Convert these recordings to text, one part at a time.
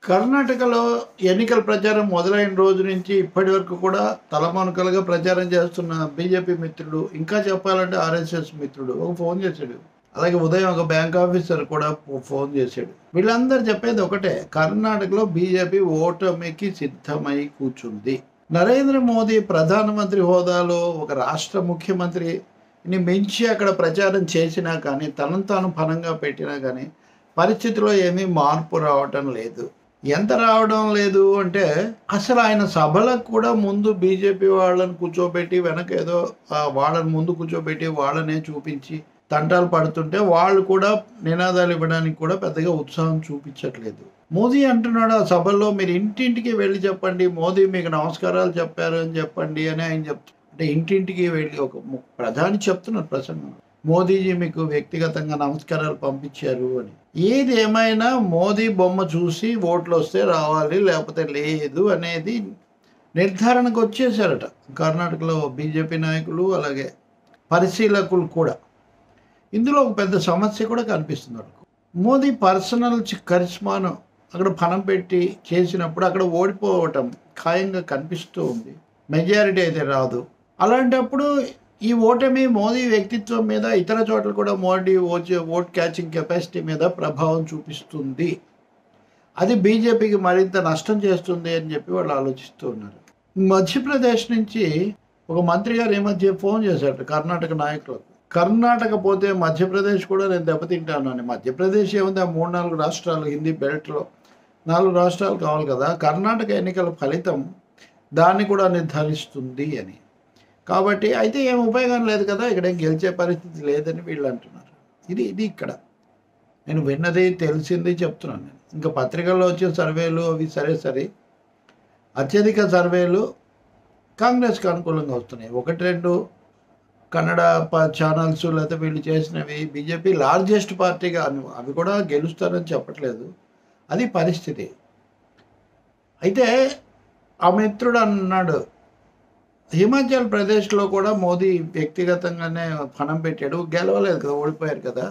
కర్ణాటకలో ఎన్నికల ప్రచారం మొదలైన రోజు నుంచి ఇప్పటి వరకు కూడా తలమానుకలుగా ప్రచారం చేస్తున్న బీజేపీ మిత్రుడు ఇంకా చెప్పాలంటే ఆర్ఎస్ఎస్ మిత్రుడు ఒక ఫోన్ చేశాడు అలాగే ఉదయం ఒక బ్యాంక్ ఆఫీసర్ కూడా ఫో- ఫోన్ చేశాడు వీళ్ళందరూ చెప్పేది ఒకటే కర్ణాటకలో బీజేపీ ఓటమికి సిద్ధమై కూర్చుంది నరేంద్ర మోదీ ప్రధానమంత్రి హోదాలో ఒక రాష్ట్ర ముఖ్యమంత్రిని మించి అక్కడ ప్రచారం చేసినా కానీ తనను తాను పనంగా పెట్టినా కానీ పరిస్థితిలో ఏమీ మార్పు రావటం లేదు ఎంత రావడం లేదు అంటే అసలు ఆయన సభలకు కూడా ముందు బీజేపీ వాళ్ళని కూర్చోబెట్టి వెనక ఏదో ఆ వాళ్ళని ముందు కూర్చోబెట్టి వాళ్ళనే చూపించి తంటాలు పడుతుంటే వాళ్ళు కూడా నినాదాలు ఇవ్వడానికి కూడా పెద్దగా ఉత్సాహం చూపించట్లేదు మోదీ అంటున్నాడు ఆ సభల్లో మీరు ఇంటింటికి వెళ్ళి చెప్పండి మోదీ మీకు నమస్కారాలు చెప్పారు అని చెప్పండి అని ఆయన చెప్తారు అంటే ఇంటింటికి వెళ్ళి ఒక ము- ప్రధాని చెప్తున్నారు ప్రసంగం మోదీజీ మీకు వ్యక్తిగతంగా నమస్కారాలు పంపించారు అని ఏది ఏమైనా మోదీ బొమ్మ చూసి ఓట్లు వస్తే రావాలి లేకపోతే లేదు అనేది నిర్ధారణకు వచ్చేసారట కర్ణాటకలో బీజేపీ నాయకులు అలాగే పరిశీలకులు కూడా ఇందులో ఒక పెద్ద సమస్య కూడా కనిపిస్తుంది వాళ్ళకు మోదీ పర్సనల్ చి- కరిష్మాను అక్కడ పణం పెట్టి చేసినప్పుడు అక్కడ ఓడిపోవటం ఖాయంగా కనిపిస్తూ ఉంది మెజారిటీ అయితే రాదు అలాంటప్పుడు ఈ ఓటమి మోదీ వ్యక్తిత్వం మీద ఇతర చోట్ల కూడా మోడీ ఓచే ఓట్ క్యాచింగ్ కెపాసిటీ మీద ప్రభావం చూపిస్తుంది అది బీజేపీకి మరింత నష్టం చేస్తుంది అని చెప్పి వాళ్ళు ఆలోచిస్తూ ఉన్నారు మధ్యప్రదేశ్ నుంచి ఒక మంత్రి గారు ఈ మధ్య ఫోన్ చేశారు కర్ణాటక నాయకులకు కర్ణాటక పోతే మధ్యప్రదేశ్ కూడా నేను దెబ్బతింటాను అని మధ్యప్రదేశ్ ఏముంది ఆ మూడు నాలుగు రాష్ట్రాలు హిందీ బెల్ట్లో నాలుగు రాష్ట్రాలు కావాలి కదా కర్ణాటక ఎన్నికల ఫలితం దాన్ని కూడా నిర్ధారిస్తుంది అని కాబట్టి అయితే ఏం ఉపయోగం లేదు కదా ఇక్కడ ఏం గెలిచే పరిస్థితి లేదని వీళ్ళు అంటున్నారు ఇది ఇది ఇక్కడ నేను విన్నది తెలిసింది చెప్తున్నాను నేను ఇంకా పత్రికల్లో వచ్చే సర్వేలు అవి సరే సరే అత్యధిక సర్వేలు కాంగ్రెస్కి అనుకూలంగా వస్తున్నాయి ఒకటి రెండు కన్నడ ప- ఛానల్స్ లేకపోతే వీళ్ళు చేసినవి బీజేపీ లార్జెస్ట్ పార్టీగా అను- అవి కూడా గెలుస్తారని చెప్పట్లేదు అది పరిస్థితి అయితే ఆ మిత్రుడు అన్నాడు హిమాచల్ ప్రదేశ్లో కూడా మోదీ వ్యక్తిగతంగానే పణం పెట్టాడు గెలవలేదు కదా ఓడిపోయారు కదా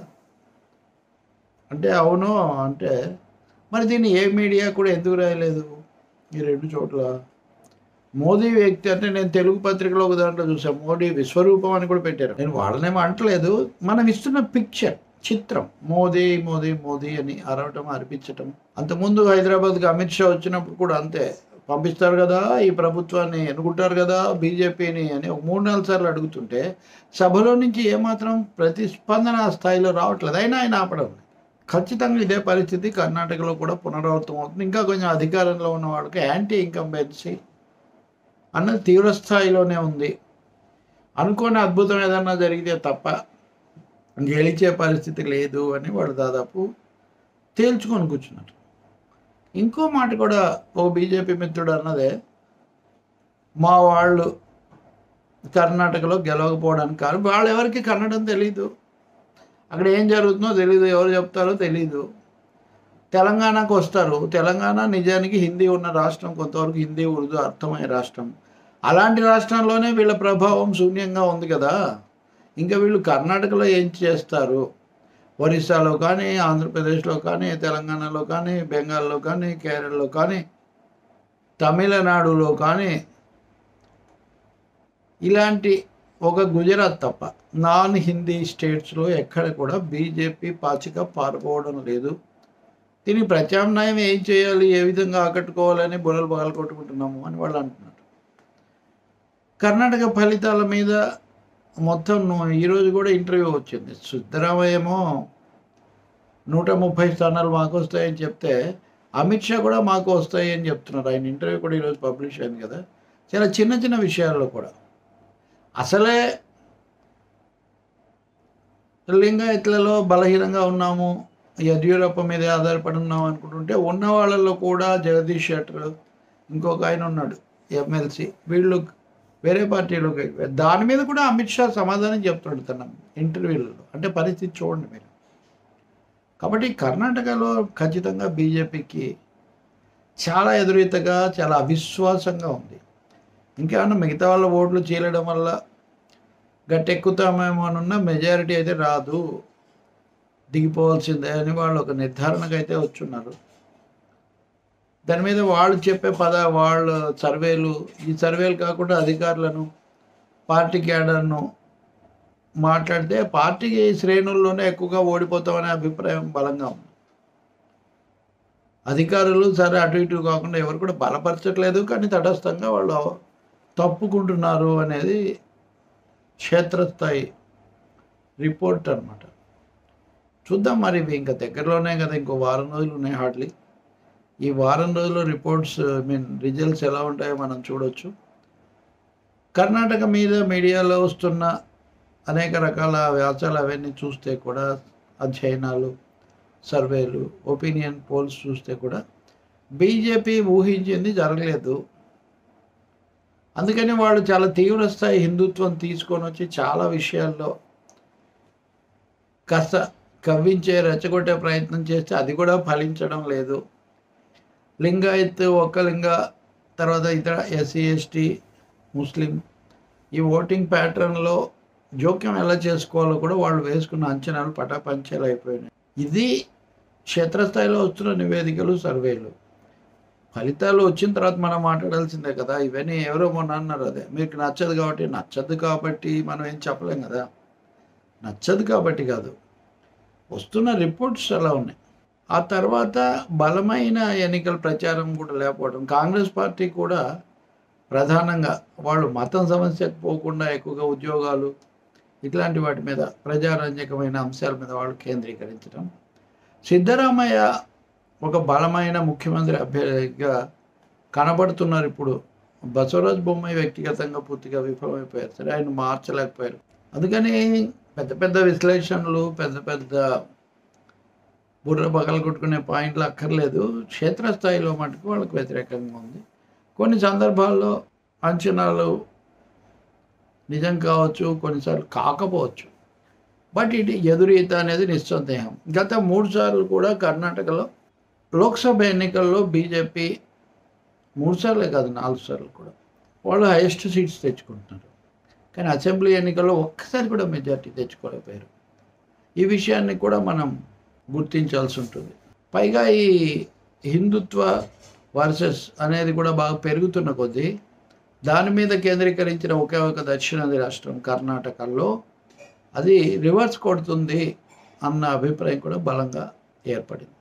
అంటే అవును అంటే మరి దీన్ని ఏ మీడియా కూడా ఎందుకు రాయలేదు ఈ రెండు చోట్ల మోదీ వ్యక్తి అంటే నేను తెలుగు పత్రికలో ఒక దాంట్లో చూసాను మోడీ విశ్వరూపం అని కూడా పెట్టారు నేను వాళ్ళనేమో అంటలేదు మనం ఇస్తున్న పిక్చర్ చిత్రం మోదీ మోదీ మోదీ అని అరవటం అర్పించటం అంతకుముందు హైదరాబాద్కి అమిత్ షా వచ్చినప్పుడు కూడా అంతే పంపిస్తారు కదా ఈ ప్రభుత్వాన్ని ఎన్నుకుంటారు కదా బీజేపీని అని ఒక మూడు నాలుగు సార్లు అడుగుతుంటే సభలో నుంచి ఏమాత్రం ప్రతిస్పందన ఆ స్థాయిలో రావట్లేదు అయినా ఆయన ఆపడం లేదు. ఖచ్చితంగా ఇదే పరిస్థితి కర్ణాటకలో కూడా పునరావృతం అవుతుంది ఇంకా కొంచెం అధికారంలో ఉన్న వాళ్ళకి యాంటీ ఇన్కంబెన్సీ అన్నది తీవ్ర స్థాయిలోనే ఉంది అనుకోని అద్భుతం ఏదన్నా జరిగితే తప్ప గెలిచే పరిస్థితి లేదు అని వాళ్ళు దాదాపు తేల్చుకొని కూర్చున్నారు ఇంకో మాట కూడా ఓ బీజేపీ మిత్రుడు అన్నదే మా వాళ్ళు కర్ణాటకలో గెలవకపోవడానికి కాదు వాళ్ళు ఎవరికి కన్నడం తెలీదు అక్కడ ఏం జరుగుతుందో తెలీదు ఎవరు చెప్తారో తెలీదు తెలంగాణకు వస్తారు తెలంగాణ నిజానికి హిందీ ఉన్న రాష్ట్రం కొంతవరకు హిందీ ఉర్దూ అర్థమయ్యే రాష్ట్రం అలాంటి రాష్ట్రంలోనే వీళ్ళ ప్రభావం శూన్యంగా ఉంది కదా ఇంకా వీళ్ళు కర్ణాటకలో ఏం చేస్తారు ఒరిస్సాలో కానీ ఆంధ్రప్రదేశ్లో కానీ తెలంగాణలో కానీ బెంగాల్లో కానీ కేరళలో కానీ తమిళనాడులో కానీ ఇలాంటి ఒక గుజరాత్ తప్ప నాన్ హిందీ స్టేట్స్లో ఎక్కడ కూడా బీజేపీ పాచిక పారిపోవడం లేదు దీనికి ప్రత్యామ్నాయం ఏం చేయాలి ఏ విధంగా ఆకట్టుకోవాలని బుర్రలు పగలు కొట్టుకుంటున్నాము అని వాళ్ళు అంటున్నారు కర్ణాటక ఫలితాల మీద మొత్తం ను- ఈరోజు కూడా ఇంటర్వ్యూ వచ్చింది సిద్ధరామయ్య ఏమో నూట ముప్పై స్థానాలు మాకు వస్తాయని చెప్తే అమిత్ షా కూడా మాకు వస్తాయి అని చెప్తున్నారు ఆయన ఇంటర్వ్యూ కూడా ఈరోజు పబ్లిష్ అయింది కదా చాలా చిన్న చిన్న విషయాల్లో కూడా అసలే లింగాయత్లలో బలహీనంగా ఉన్నాము యడ్యూరప్ప మీద ఆధారపడి ఉన్నాం అనుకుంటుంటే ఉన్న వాళ్ళల్లో కూడా జగదీష్ షెట్టర్ ఇంకొక ఆయన ఉన్నాడు ఎమ్మెల్సీ వీళ్ళు వేరే పార్టీలోకి వెళ్ళిపోయారు. దాని మీద కూడా అమిత్ షా సమాధానం చెప్తున్నాడు తన ఇంటర్వ్యూలలో అంటే పరిస్థితి చూడండి మీరు కాబట్టి కర్ణాటకలో ఖచ్చితంగా బీజేపీకి చాలా ఎదురీతగా చాలా అవిశ్వాసంగా ఉంది ఇంకేమన్నా మిగతా వాళ్ళ ఓట్లు చీలడం వల్ల గట్టెక్కుతామేమో అని ఉన్న మెజారిటీ అయితే రాదు దిగిపోవాల్సిందే అని వాళ్ళు ఒక నిర్ధారణకు అయితే వచ్చున్నారు దాని మీద వాళ్ళు చెప్పే పద వాళ్ళ సర్వేలు ఈ సర్వేలు కాకుండా అధికారులను పార్టీ క్యాడర్ను మాట్లాడితే పార్టీ శ్రేణుల్లోనే ఎక్కువగా ఓడిపోతామనే అభిప్రాయం బలంగా ఉంది అధికారులు సరే అటు ఇటు కాకుండా ఎవరు కూడా బలపరచట్లేదు కానీ తటస్థంగా వాళ్ళు తప్పుకుంటున్నారు అనేది క్షేత్రస్థాయి రిపోర్ట్ అనమాట చూద్దాం మరి ఇవి ఇంకా దగ్గరలోనే కదా ఇంకో వారం రోజులు ఉన్నాయి హార్డ్లీ ఈ వారం రోజుల్లో రిపోర్ట్స్ ఐ మీన్ రిజల్ట్స్ ఎలా ఉంటాయో మనం చూడొచ్చు కర్ణాటక మీద మీడియాలో వస్తున్న అనేక రకాల వ్యాసాలు అవన్నీ చూస్తే కూడా అధ్యయనాలు సర్వేలు ఒపీనియన్ పోల్స్ చూస్తే కూడా బీజేపీ ఊహించింది జరగలేదు అందుకని వాళ్ళు చాలా తీవ్ర స్థాయి హిందుత్వం తీసుకొని వచ్చి చాలా విషయాల్లో కాస్త కవ్వించే రెచ్చగొట్టే ప్రయత్నం చేస్తే అది కూడా ఫలించడం లేదు లింగాయత్ ఒక్క లింగ తర్వాత ఇతర ఎస్సీ ఎస్టీ ముస్లిం ఈ ఓటింగ్ ప్యాటర్న్లో జోక్యం ఎలా చేసుకోవాలో కూడా వాళ్ళు వేసుకున్న అంచనాలు పటాపంచాలు అయిపోయినాయి ఇది క్షేత్రస్థాయిలో వస్తున్న నివేదికలు సర్వేలు ఫలితాలు వచ్చిన తర్వాత మనం మాట్లాడాల్సిందే కదా ఇవన్నీ ఎవరో మొన్న అన్నారు అదే మీకు నచ్చదు కాబట్టి నచ్చదు కాబట్టి మనం ఏం చెప్పలేం కదా నచ్చదు కాబట్టి కాదు వస్తున్న రిపోర్ట్స్ అలా ఉన్నాయి ఆ తర్వాత బలమైన ఎన్నికల ప్రచారం కూడా లేకపోవడం కాంగ్రెస్ పార్టీ కూడా ప్రధానంగా వాళ్ళు మతం సమస్యకు పోకుండా ఎక్కువగా ఉద్యోగాలు ఇట్లాంటి వాటి మీద ప్రజారంజకమైన అంశాల మీద వాళ్ళు కేంద్రీకరించడం సిద్ధరామయ్య ఒక బలమైన ముఖ్యమంత్రి అభ్యర్థిగా కనబడుతున్నారు ఇప్పుడు బసవరాజ్ బొమ్మాయి వ్యక్తిగతంగా పూర్తిగా విఫలమైపోయారు సరే ఆయన మార్చలేకపోయారు అందుకని పెద్ద పెద్ద విశ్లేషణలు పెద్ద పెద్ద బుర్ర పగలు కొట్టుకునే పాయింట్లు అక్కర్లేదు క్షేత్రస్థాయిలో మటుకు వాళ్ళకి వ్యతిరేకంగా ఉంది కొన్ని సందర్భాల్లో అంచనాలు నిజం కావచ్చు కొన్నిసార్లు కాకపోవచ్చు బట్ ఇది ఎదురీత అనేది నిస్సందేహం గత మూడు సార్లు కూడా కర్ణాటకలో లోక్సభ ఎన్నికల్లో బీజేపీ మూడు సార్లే కాదు నాలుగు సార్లు కూడా వాళ్ళు హైయెస్ట్ సీట్స్ తెచ్చుకుంటున్నారు కానీ అసెంబ్లీ ఎన్నికల్లో ఒక్కసారి కూడా మెజార్టీ తెచ్చుకోలేకపోయారు ఈ విషయాన్ని కూడా మనం గుర్తించాల్సి ఉంటుంది పైగా ఈ హిందుత్వ వర్సెస్ అనేది కూడా బాగా పెరుగుతున్న కొద్దీ దాని మీద కేంద్రీకరించిన ఒకే ఒక దక్షిణాది రాష్ట్రం కర్ణాటకలో అది రివర్స్ కొడుతుంది అన్న అభిప్రాయం కూడా బలంగా ఏర్పడింది